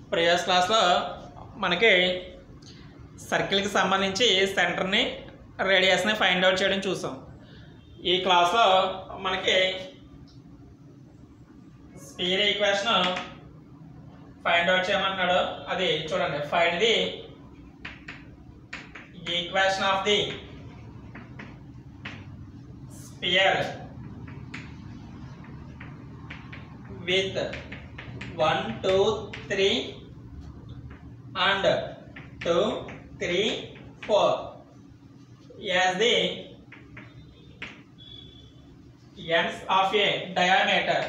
previous క్లాస్లో మనకి సర్కిల్కి సంబంధించి సెంటర్ని రేడియస్ని ఫైండ్ అవుట్ చేయడం చూసాం ఈ క్లాస్లో మనకి స్పీర్ ఈక్వేషన్ ఫైండ్ అవుట్ చేయమన్నాడు అది చూడండి find the equation of the sphere with one two three and two three four as the ends of a diameter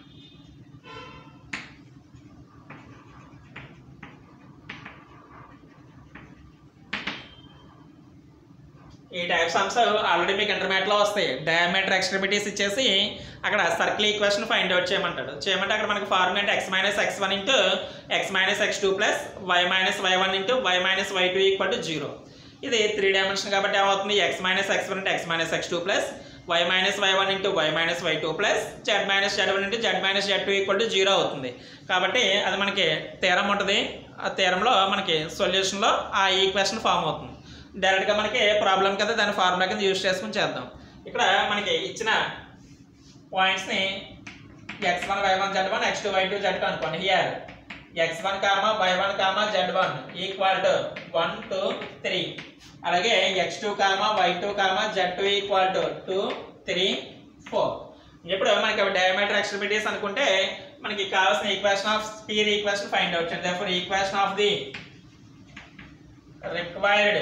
ఈ టైప్ సమ్స్ ఆల్రెడీ మీకు ఇంటర్మీడియట్లో వస్తాయి డయామీటర్ ఎక్స్ట్రిమిటీస్ ఇచ్చేసి అక్కడ సర్కిల్ ఈక్వేషన్ ఫైండ్ అవుట్ చేయమంటాడు చేయమంటే అక్కడ మనకి ఫార్ములా అంటే x minus x one into x minus x two plus y minus y one into y minus y two equal to zero ఇది త్రీ డైమెన్షన్ కాబట్టి ఏమవుతుంది x minus x one into x minus x two plus y minus y one into y minus y two plus z minus z one into z minus z two equal to zero అవుతుంది కాబట్టి అది మనకి తీరం ఉంటుంది ఆ తీరంలో మనకి సొల్యూషన్లో ఆ ఈక్వేషన్ ఫామ్ అవుతుంది డైరెక్ట్గా మనకి ప్రాబ్లం కదా దాని ఫార్ములా కింద యూజ్ చేసుకుని చేద్దాం ఇక్కడ మనకి ఇచ్చిన పాయింట్స్ని x one y one z one x two y two z two అనుకోండి here x one comma y one comma z one equal to one two three అలాగే x two comma y two comma z two equal to two three four ఇప్పుడు మనకి diameter extremities అనుకుంటే మనకి కావాల్సిన equation of sphere equation find out చేయండి the equation of the required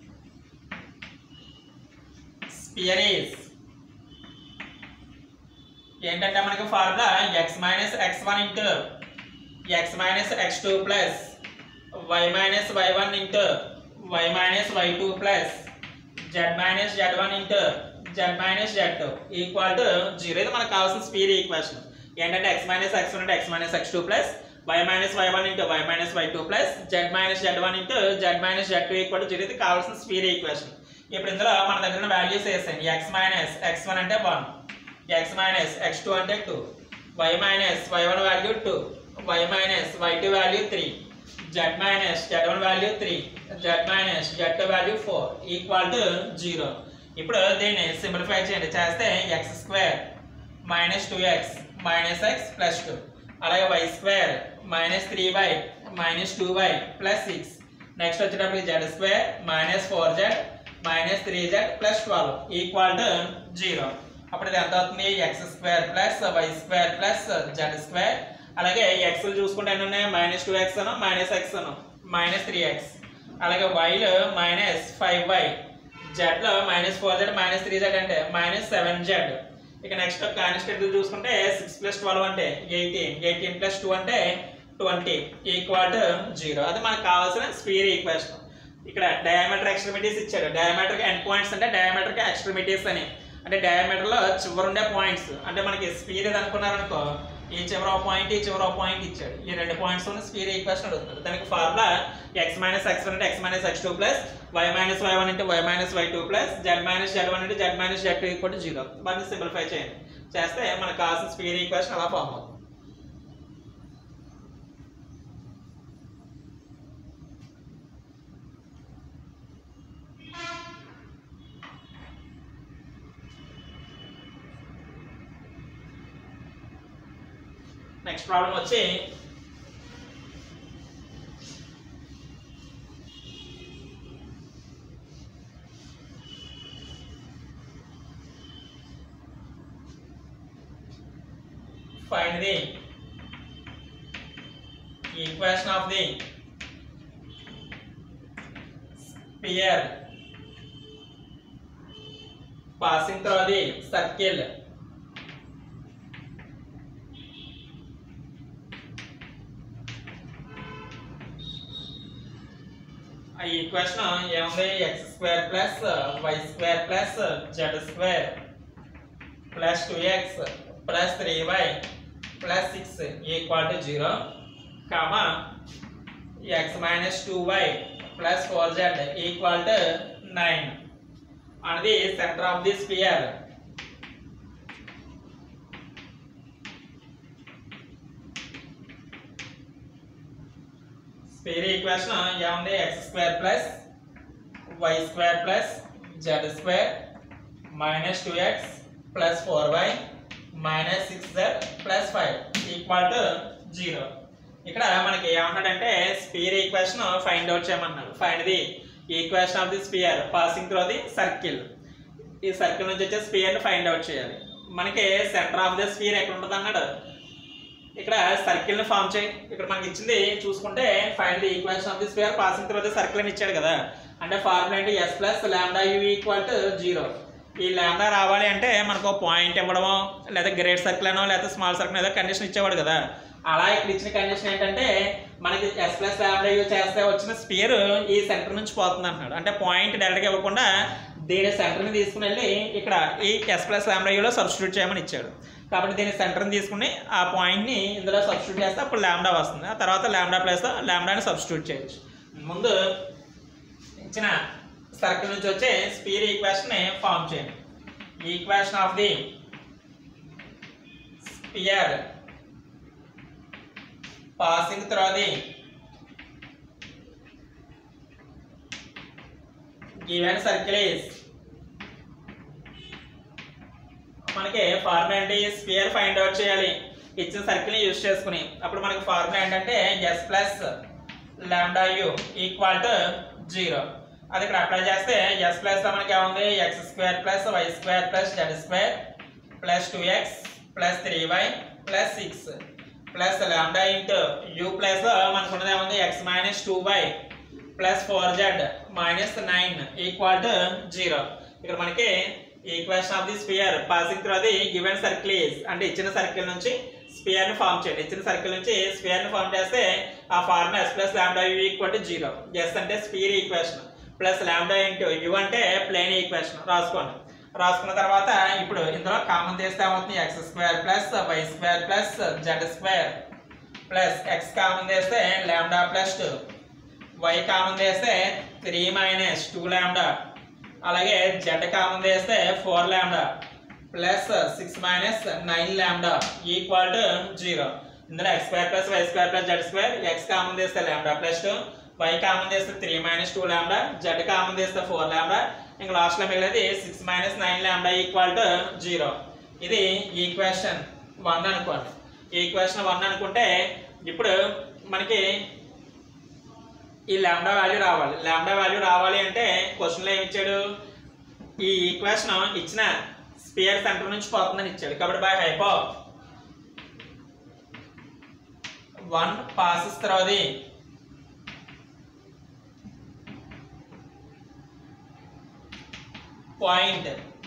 sphere is ఏంటంటే మనకి formula x minus x one into x minus x two plus y minus y one into y minus y two plus z minus z one into z minus z two equal to zero ఇది మనకు కావాల్సిన sphere equation ఏంటంటే x minus x one అంటే x minus x two plus y minus y one into y minus y two plus z minus z one into z minus z two equal to zero ఇది కావాల్సిన sphere equation ఇప్పుడు ఇందులో మన దగ్గర values వేసాను x minus x one అంటే one x minus x two అంటే two y minus y one value two y minus y two value three z minus z one value three z minus z two value four equal to zero ఇప్పుడు దీన్ని simplify చేయండి చేస్తే x square minus two x minus x plus two అలాగే y square minus three y minus two y plus six next వచ్చేటప్పటికి Z square minus four z minus three z plus twelve equal to zero అప్పుడు ఇది ఎంత అవుతుంది x square plus y square plus z square అలాగే x చూసుకుంటే ఎన్ని ఉన్నాయి minus two x అను మైనస్ ఎక్స్ అను మైనస్ త్రీ ఎక్స్ అలాగే వైలో మైనస్ ఫైవ్ వై జెడ్లో minus four z minus three z అంటే మైనస్ సెవెన్ జెడ్ ఇక నెక్స్ట్ కాన్స్టెంట్ చూసుకుంటే సిక్స్ ప్లస్ ట్వెల్వ్ అంటే ఎయిటీన్ ఎయిటీన్ ప్లస్ టూ అంటే ట్వంటీ ఈక్వల్ టు జీరో అది మనకు కావాల్సిన స్పీర్ ఈక్వేషన్ ఇక్కడ డయామీటర్ ఎక్స్ట్రిమిటీస్ ఇచ్చాడు డయామీటర్ ఎండ్ పాయింట్స్ అంటే డయామీటర్ ఎక్స్ట్రిమిటీస్ అని అంటే డయామీటర్లో చివరి ఉండే పాయింట్స్ అంటే మనకి స్పీర్ ఇది అనుకున్నారనుకో ఈ చివర పాయింట్ ఈ చివర పాయింట్ ఇచ్చాడు ఈ రెండు పాయింట్స్ ఉన్న స్పీర్ ఈక్వేషన్ అడుగుతుంది దానికి formula x minus x one అంటే x minus x two plus y minus y one అంటే y minus y two plus z minus z one అంటే z minus z two equal to zero వాటిని simplify చేయండి చేస్తే మనకు కావాల్సిన sphere equation అలా form అవుతుంది నెక్స్ట్ ప్రాబ్లం వచ్చి find the equation of the sphere passing through the circle ఆ ఈక్వేషన్ ఏముంది x square plus y square plus z square plus two x plus three y plus six equal to zero comma x minus two y plus four z equal to nine అనేది centre of the sphere sphere equation ఏముంది x square plus y square plus z square minus two x plus four y minus six z plus five equal to zero ఇక్కడ మనకి ఏమన్నాడంటే spear equation find out చేయమన్నాడు find the equation of the sphere passing through the circle ఈ circle నుంచి వచ్చే spear find out చేయాలి మనకి centre of the spear ఎక్కడ ఉంటుంది అన్నాడు ఇక్కడ సర్కిల్ ని ఫామ్ చేయి ఇక్కడ మనకి ఇచ్చింది చూసుకుంటే find the equation of the sphere passing through the circle అని ఇచ్చాడు కదా అంటే ఫార్ములా ఏంటి S plus lambda U equal to zero ఈ లాండా రావాలి అంటే మనకు పాయింట్ ఇవ్వడమో లేదా గ్రేట్ సర్కిల్ అనో లేదా స్మాల్ సర్కిల్ ఏదో కండిషన్ ఇచ్చేవాడు కదా అలా ఇక్కడ ఇచ్చిన కండిషన్ ఏంటంటే మనకి ఎస్ ప్లస్ లాండా యూ చేస్తే వచ్చిన స్పియర్ ఈ సెంటర్ నుంచి పోతుంది అంటున్నాడు అంటే పాయింట్ డైరెక్ట్గా ఇవ్వకుండా దీని సెంటర్ని తీసుకుని వెళ్ళి ఇక్కడ ఈ ఎస్ ప్లస్ లాండా యూలో సబ్స్టిట్యూట్ చేయమని ఇచ్చాడు కాబట్టి దీని సెంటర్ని తీసుకుని ఆ పాయింట్ని ఇందులో సబ్స్టిట్యూట్ చేస్తే అప్పుడు ల్యాండా వస్తుంది ఆ తర్వాత ల్యాండా ప్లస్ ల్యాండాని సబ్స్టిట్యూట్ చేయొచ్చు ముందు ఇచ్చిన సర్కిల్ నుంచి వచ్చే స్పీర్ ఈక్వేషన్ ఫామ్ చేయండి equation of the sphere passing through the given circle is మనకి ఫార్ములా ఏంటి స్పియర్ ఫైండ్ అవుట్ చేయాలి ఇచ్చిన సర్కిల్ యూజ్ చేసుకుని అప్పుడు మనకి ఫార్ములా ఏంటంటే S plus lambda U equal to zero అది ఇక్కడ అప్లై చేస్తే ఎస్ ప్లస్ మనకి ఏముంది x square plus y square plus z square plus two x plus three y plus six plus lambda into U plus మనకు ఉన్నది ఏముంది x minus two y plus four z minus nine equal to zero ఇక్కడ మనకి equation of the sphere passing through the given circle is అంటే ఇచ్చిన circle నుంచి spear ని form చేయండి ఇచ్చిన సర్కిల్ నుంచి స్పియర్ ని ఫామ్ చేస్తే ఆ formula S plus lambda U equal to zero S అంటే sphere equation plus lambda into U అంటే ప్లేన్ ఈక్వేషన్ రాసుకోండి రాసుకున్న తర్వాత ఇప్పుడు ఇందులో కామన్ తీస్తే ఏమవుతుంది x square plus y square plus z square plus x common తీస్తే lambda plus two y common తీస్తే త్రీ మైనస్ టూ ల్యాండా అలాగే జెడ్ కామన్ తీస్తే four lambda plus six minus nine lambda equal to zero ఇందులో x square plus y square plus z square x common తీస్తే lambda plus two y common తీస్తే three minus two lambda z common తీస్తే four lambda ఇంకా లాస్ట్లో మిగిలేది six minus nine lambda equal to zero ఇది equation one అనుకోండి equation one అనుకుంటే ఇప్పుడు మనకి ఈ లాంబ్డా వాల్యూ రావాలి లాంబ్డా వాల్యూ రావాలి అంటే క్వశ్చన్లో ఏమి ఇచ్చాడు ఈ ఈక్వేషన్ ఇచ్చిన స్పియర్ సెంటర్ నుంచి పోతుందని ఇచ్చాడు కాబట్టి బై హైపో వన్ పాసెస్ తర్వాత పాయింట్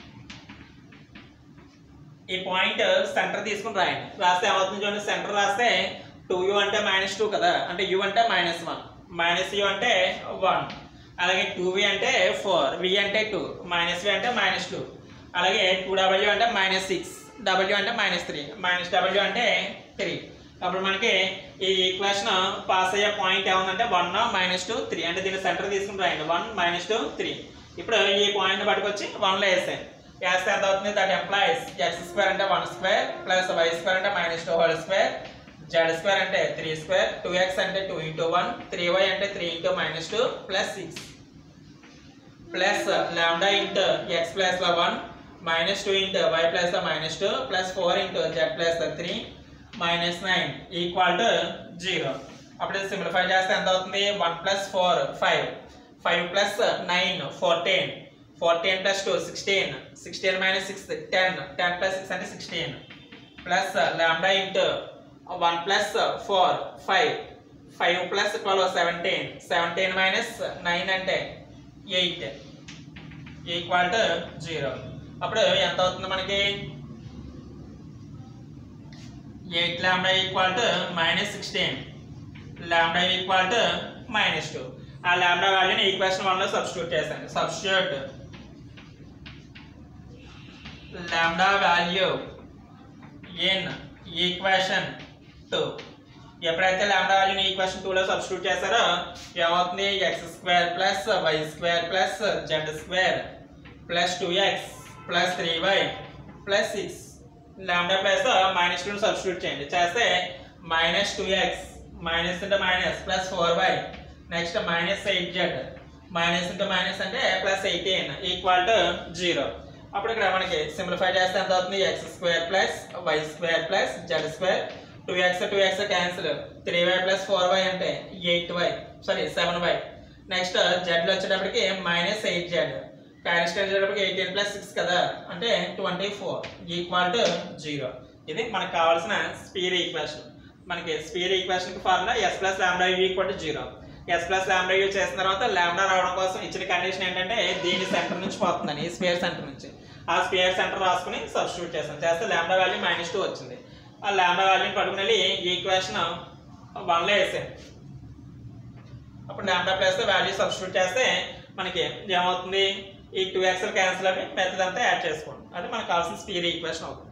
ఈ పాయింట్ సెంటర్ తీసుకుని రాయండి రాస్తే ఏమవుతుంది చూడండి సెంటర్ రాస్తే టూ యూ అంటే మైనస్ టూ కదా అంటే యూ అంటే మైనస్ వన్ మైనస్ యూ అంటే వన్ అలాగే టూ వి అంటే ఫోర్ వి అంటే టూ మైనస్ వి అంటే మైనస్ టూ అలాగే టూ డబ్ల్యూ అంటే మైనస్ సిక్స్ డబ్ల్యూ అంటే మైనస్ త్రీ మైనస్ డబ్ల్యూ అంటే త్రీ అప్పుడు మనకి ఈ ఈక్వేషన్ పాస్ అయ్యే పాయింట్ ఏముందంటే వన్ మైనస్ టూ త్రీ అంటే దీని సెంటర్ తీసుకుని రాయండి వన్ మైనస్ టూ త్రీ ఇప్పుడు ఈ పాయింట్ పట్టుకొచ్చి వన్లో వేసాను వేస్తే ఎంత అవుతుంది దట్ ఎంప్లాయీస్ ఎక్స్ స్క్వేర్ అంటే one square plus y square అంటే minus two whole square z square అంటే త్రీ స్క్వేర్ టూ ఎక్స్ అంటే two into one three y అంటే three into minus two plus six plus lambda into x plus one minus two into y plus minus two plus four into z plus three minus nine equal to zero అప్పుడు simplify చేస్తే ఎంత అవుతుంది one plus four five five plus nine fourteen fourteen plus two sixteen sixteen minus six ten ten plus six అంటే sixteen plus lambda into one plus four five five plus twelve seventeen seventeen minus nine అంటే eight equal to zero అప్పుడు ఎంత అవుతుంది మనకి eight lambda equal to minus sixteen lambda equal to minus two ఆ lambda వాల్యూని equation వన్లో substitute చేశాను substitute lambda value in equation two ఎప్పుడైతే లాంబ్డా వాల్యూని ఈక్వేషన్ టూలో సబ్స్టిట్యూట్ చేస్తారో ఏమవుతుంది x square plus y square plus z square plus two x plus three y plus six lambda plus minus two substitute చేయండి చేస్తే minus two x minus into minus plus four y next minus eight z minus into minus అంటే plus eighteen equal to zero అప్పుడు ఇక్కడ మనకి simplify చేస్తే ఎంత అవుతుంది x square plus y square plus z square two x two x cancel three y plus four y అంటే eight y sorry seven y next జెడ్లో వచ్చేటప్పటికి మైనస్ ఎయిట్ జెడ్ క్యారెక్టర్ వచ్చేటప్పటికి ఎయిటీన్ ప్లస్ సిక్స్ కదా అంటే twenty four equal to zero ఇది మనకు కావాల్సిన sphere equation మనకి స్పీర్ ఈక్వేషన్కి formula S plus lambda U equal to zero S plus lambda U చేసిన తర్వాత ల్యాండా రావడం కోసం ఇచ్చిన కండిషన్ ఏంటంటే దీని సెంటర్ నుంచి పోతుందని ఈ స్పేర్ సెంటర్ నుంచి ఆ స్పేర్ సెంటర్ రాసుకుని సబ్స్టిట్యూట్ చేస్తాం చేస్తే ల్యాండా వాల్యూ మైనస్ టూ వచ్చింది ఆ ల్యాండా వాల్యూని పట్టుకుని వెళ్ళి ఈక్వేషన్ వన్లో వేసాను అప్పుడు ల్యాండా ప్లస్ వాల్యూ సబ్స్టిట్యూట్ చేస్తే మనకి ఏమవుతుంది ఈ టూ ఎక్స్ఎల్ క్యాన్సిల్ అవి మెథడ్ అంతా యాడ్ చేసుకోండి అది మనకు కావాల్సిన స్పీడ్ ఈక్వేషన్ అవుతుంది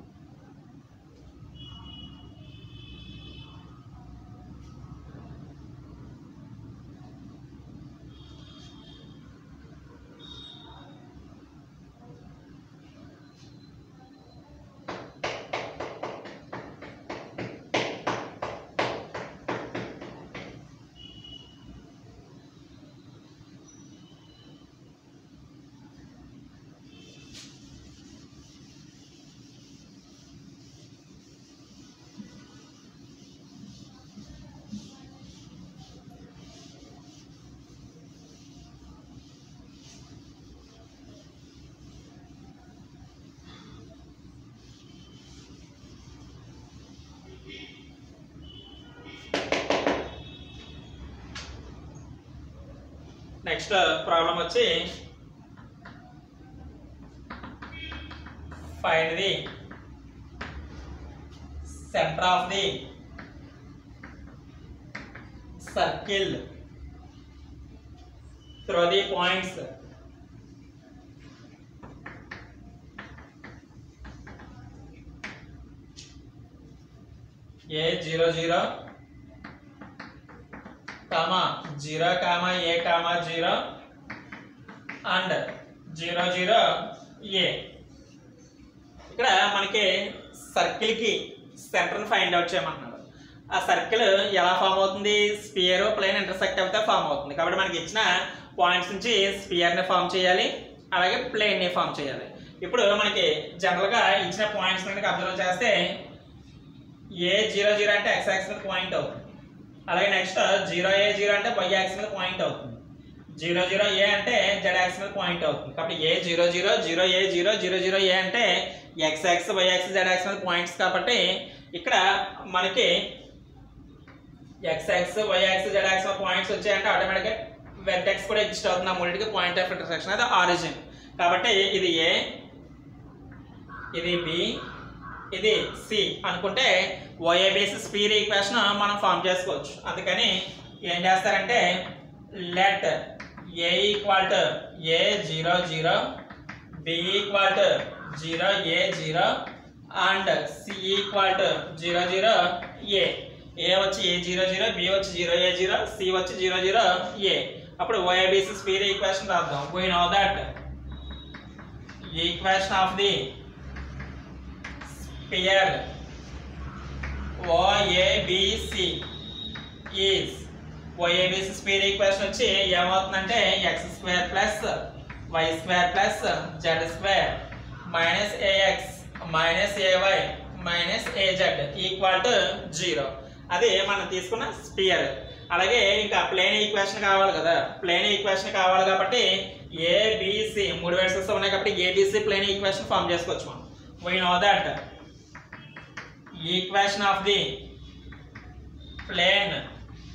నెక్స్ట్ ప్రాబ్లం వచ్చి find the centre of the circle through the points a zero zero comma zero comma a comma zero and zero zero a ఇక్కడ మనకి సర్కిల్కి సెంటర్ని ఫైండ్ అవుట్ చేయమంటున్నాడు ఆ సర్కిల్ ఎలా ఫామ్ అవుతుంది స్పియర్ ప్లేన్ ఇంటర్సెక్ట్ అయితే form అవుతుంది కాబట్టి మనకి ఇచ్చిన పాయింట్స్ నుంచి స్పియర్ని ఫామ్ చేయాలి అలాగే ప్లేన్ని ఫామ్ చేయాలి ఇప్పుడు మనకి జనరల్గా ఇచ్చిన పాయింట్స్ కనుక అబ్జర్వ్ చేస్తే ఏ జీరో జీరో అంటే ఎక్స్ యాక్స్ మీద పాయింట్ అవుతుంది అలాగే నెక్స్ట్ జీరో ఏ జీరో అంటే వై యాక్స్ మీద పాయింట్ అవుతుంది జీరో జీరో ఏ అంటే జెడ్ యాక్స్ మీద పాయింట్ అవుతుంది కాబట్టి a zero zero zero a zero zero zero a అంటే x axis y axis z axis మీద పాయింట్స్ కాబట్టి ఇక్కడ మనకి x axis y axis z axis మీద పాయింట్స్ వచ్చాయంటే ఆటోమేటిక్గా వెక్టెక్స్ కూడా ఎగ్జిస్ట్ అవుతుంది ఆ మూడింటికి పాయింట్ ఆఫ్ ఇంటర్సెక్షన్ అది ఆరిజిన్ కాబట్టి ఇది ఏ ఇది బి ఇది సి అనుకుంటే ఓఏ బేసిస్ స్పీర్ ఈక్వేషన్ మనం ఫామ్ చేసుకోవచ్చు అందుకని ఏం చేస్తారంటే let A equal to a zero zero B equal to zero a zero and C equal to zero zero a A వచ్చి ఏ జీరో జీరో బి వచ్చి జీరో ఏ జీరో సి వచ్చి zero zero a అప్పుడు OABC sphere equation రాద్దాం we know that equation of the sphere OABC is OABC sphere equation వచ్చి ఏమవుతుందంటే x square plus y square plus z square minus a x minus a y minus a z equal to zero అది మనం తీసుకున్న spear అలాగే ఇంకా plane equation కావాలి కదా plane equation కావాలి కాబట్టి ఏబిసి మూడు వెర్సెస్ ఉన్నాయి కాబట్టి ఏబిసి ప్లేన్ ఈక్వేషన్ ఫామ్ చేసుకోవచ్చు మనం we know that equation of the plane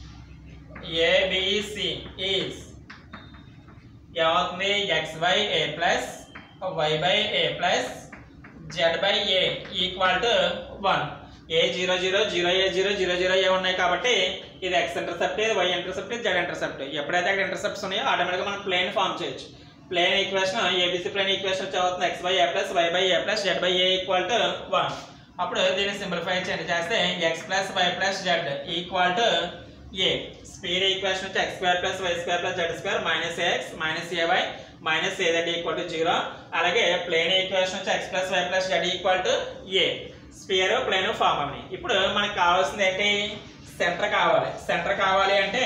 ABC is ఏమవుతుంది x by a plus y by a plus z by a equal to one a zero zero zero a zero zero zero a ఉన్నాయి కాబట్టి ఇది x intercept ఇది y intercept ఇది z intercept ఎప్పుడైతే అక్కడ intercepts ఉన్నాయో ఆటోమేటిక్గా మనం ప్లేన్ ఫామ్ చేయొచ్చు plane equation ABC plane equation వచ్చి అవుతుంది x by a plus y by a plus z by a equal to one అప్పుడు దీన్ని సింప్లిఫై చేయండి చేస్తే x plus y plus z equal to a sphere equation వచ్చి x square plus y square plus z square minus x minus a y minus a z equal to zero అలాగే plane equation వచ్చి x plus y plus z equal to a sphere plane form అవి ఇప్పుడు మనకు కావాల్సింది ఏంటి centre కావాలి centre కావాలి అంటే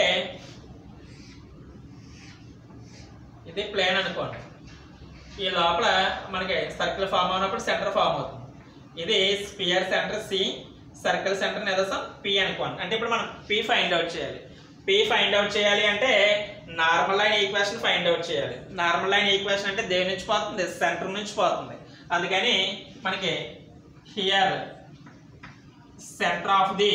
ఇది ప్లేన్ అనుకోండి ఈ లోపల మనకి సర్కిల్ ఫామ్ అవునప్పుడు సెంటర్ ఫామ్ అవుతుంది ఇది sphere centre C circle centre నిదసం పి అనుకోండి అంటే ఇప్పుడు మనం పి ఫైండ్ అవుట్ చేయాలి పి ఫైండ్ అవుట్ చేయాలి అంటే normal line equation find out చేయాలి నార్మల్ లైన్ ఈక్వేషన్ అంటే దేని నుంచి పోతుంది సెంటర్ నుంచి పోతుంది అందుకని మనకి here centre of the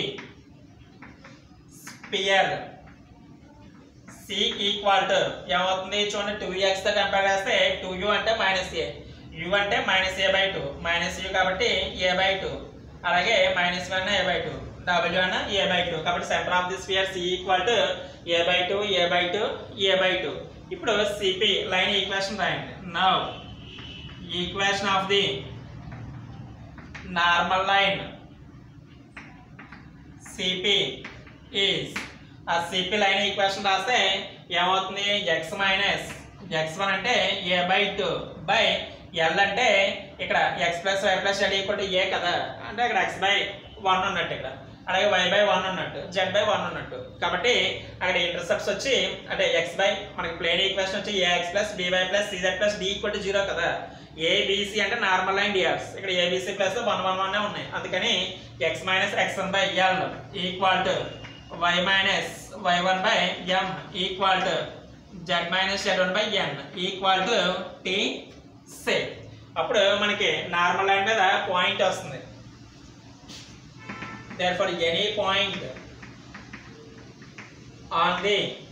sphere C equal to ఏమవుతుంది చూడండి టూ ఎక్స్తో కంపేర్ చేస్తే టూ యూ అంటే మైనస్ ఏ యూ అంటే minus a by two minus u కాబట్టి ఏ బై టూ అలాగే minus one a by two డబ్ల్యూ అన్న ఏ బై టూ కాబట్టి centre of the sphere C equal to a by two a by two a by two ఇప్పుడు CP line equation రాయండి now equation of the normal line CP is ఆ CP line equation రాస్తే ఏమవుతుంది x minus x one అంటే a by two by l అంటే ఇక్కడ X plus y plus z equal to a కదా అంటే ఇక్కడ ఎక్స్ బై వన్ ఉన్నట్టు ఇక్కడ అలాగే వై బై వన్ ఉన్నట్టు జెడ్ బై వన్ ఉన్నట్టు కాబట్టి అక్కడ ఇంటర్సెప్ట్స్ వచ్చి అంటే ఎక్స్ బై మనకి ప్లేన్ ఈక్వేషన్ వచ్చి ఏఎక్స్ ప్లస్ బీవై ప్లస్ సిజెడ్ plus d equal to zero కదా ఏబిసి అంటే నార్మల్ లైన్ డిఆర్స్ ఇక్కడ ABC plus one one one ఉన్నాయి అందుకని x minus x one by l equal to y minus y one by m equal to z minus z one by n equal to t say అప్పుడు మనకి normal line మీద point వస్తుంది therefore any point on the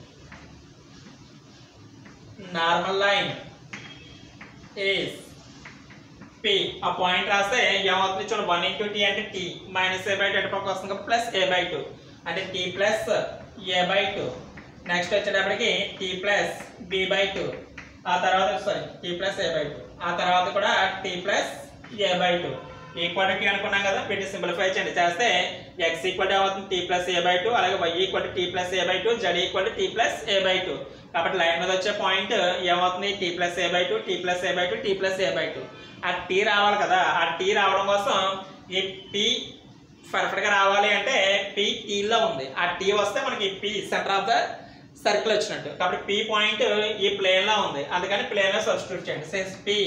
normal line is p ఆ point రాస్తే ఏమవుతుంది చూడండి one into t అంటే t minus a by two ఎటుపక్క వస్తుంది కాబట్టి ప్లస్ ఏ బై టూ అంటే t plus a by two next వచ్చేటప్పటికి t plus b by two ఆ తర్వాత sorry t plus a by two ఆ తర్వాత కూడా t plus a by two equal t అనుకున్నాం కదా వీటిని సింప్లిఫై చేయండి చేస్తే ఎక్స్ ఈక్వల్ అవుతుంది t plus a by two అలాగే why equal t plus a by two z equal t plus a by two కాబట్టి లైన్ మీద వచ్చే పాయింట్ ఏమవుతుంది t plus a by two t plus a by two t plus a by two ఆ t రావాలి కదా ఆ tea రావడం కోసం ఈ పీ పర్ఫెక్ట్గా రావాలి అంటే పీ టీలో ఉంది ఆ టీ వస్తే మనకి p centre of the circle వచ్చినట్టు కాబట్టి పీ పాయింట్ ఈ ప్లేన్లో ఉంది అందుకని ప్లేన్లో సబ్స్టిట్యూట్ చేయండి since p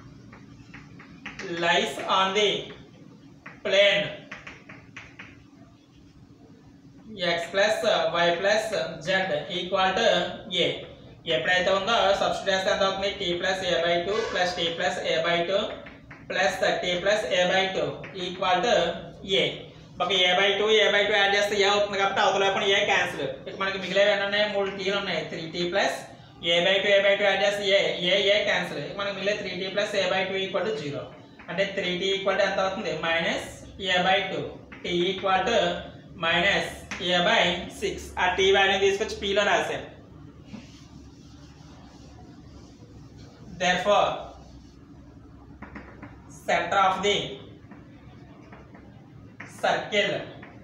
lies on the plane x plus y plus z equal to a ఎప్పుడైతే ఉందో సబ్స్టిట్యూట్ చేస్తే ఎంత అవుతుంది t plus a by two plus t plus a by two plus t plus a by two equal to a ఒక a by two a by two add చేస్తే a అవుతుంది కాబట్టి అవతల వైపున ఏ క్యాన్సిల్ ఇక మనకి మిగిలేవి ఎన్ని ఉన్నాయి మూడు టీలు ఉన్నాయి three t plus a by two a by two add చేస్తే ఏ ఏ ఏ క్యాన్సిల్ మనకి మిగిలే three t plus a by two equal to zero అంటే త్రీ టీ ఈక్వల్ టు ఎంత అవుతుంది minus a by two t equal to minus a by six ఆ t value తీసుకొచ్చి పీలో రాశాను therefore center of the circle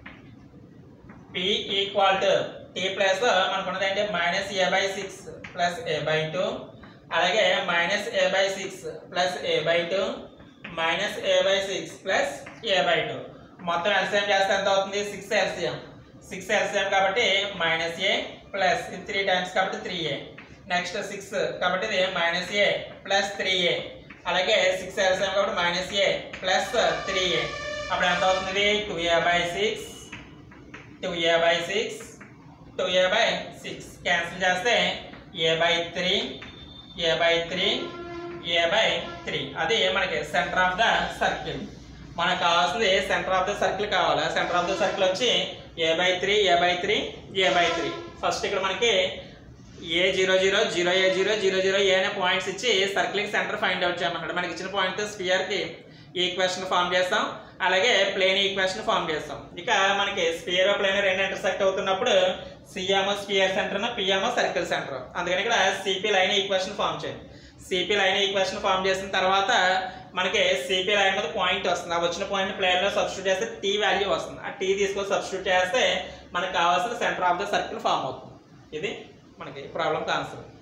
p equal to t plus మనకున్నది అంటే minus a by six plus a by two అలాగే minus a by six plus a by two minus a by six plus a by two మొత్తం LCM చేస్తే ఎంత అవుతుంది six LCM six LCM కాబట్టి minus a plus ఇది three times కాబట్టి three a next six కాబట్టి ఇది minus a plus three a అలాగే సిక్స్ ఎల్సిఎం కాబట్టి minus a plus three a అప్పుడు ఎంత అవుతుంది two a by six two a by six two a by six cancel చేస్తే a by three a by three a by three అది మనకి centre of the circle మనకు కావాల్సింది centre of the circle కావాలి centre of the circle వచ్చి a by three a by three a by three first ఇక్కడ మనకి a zero zero zero a zero zero zero a అనే points ఇచ్చి సర్కిల్కి centre find out చేయమన్నాడు మనకి ఇచ్చిన point స్పియర్కి equation form చేస్తాం అలాగే ప్లేన్ ఈక్వేషన్ ఫామ్ చేస్తాం ఇక మనకి స్పియర్ ప్లేన్ రెండు ఇంటర్సెక్ట్ అవుతున్నప్పుడు CMO sphere centre PMO circle centre అందుకని ఇక్కడ సిపి లైన్ ఈక్వేషన్ ఫామ్ చేయండి సిపి లైన్ ఈక్వేషన్ ఫామ్ చేసిన తర్వాత మనకి సిపి లైన్ మీద పాయింట్ వస్తుంది ఆ వచ్చిన పాయింట్ ప్లేన్లో సబ్స్టిట్యూట్ చేస్తే టీ వాల్యూ వస్తుంది ఆ టీ తీసుకొని సబ్స్టిట్యూట్ చేస్తే మనకు కావాల్సిన centre of the circle form అవుతుంది ఇది మనకి ప్రాబ్లం ఆన్సర్